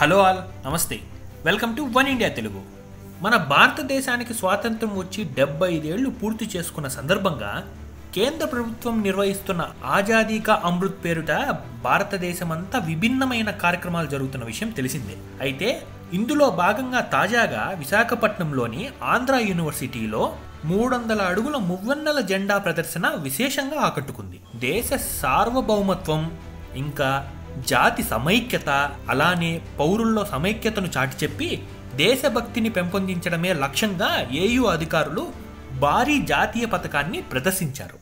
hello all నమస్తే welcome to one India Telugu మన భారతదేశానికి స్వాతంత్రం వచ్చి డెబ్బై ఐదేళ్లు పూర్తి చేసుకున్న సందర్భంగా కేంద్ర ప్రభుత్వం నిర్వహిస్తున్న ఆజాదీ కా అమృత్ పేరుట భారతదేశమంతా విభిన్నమైన కార్యక్రమాలు జరుగుతున్న విషయం తెలిసిందే అయితే ఇందులో భాగంగా తాజాగా విశాఖపట్నంలోని ఆంధ్ర యూనివర్సిటీలో మూడు వందల అడుగుల మువ్వన్నెల జెండా ప్రదర్శన విశేషంగా ఆకట్టుకుంది దేశ సార్వభౌమత్వం ఇంకా జాతి సమైక్యత అలానే పౌరుల్లో సమైక్యతను చాటి చెప్పి దేశభక్తిని పెంపొందించడమే లక్ష్యంగా ఏయూ అధికారులు భారీ జాతీయ పథకాన్ని ప్రదర్శించారు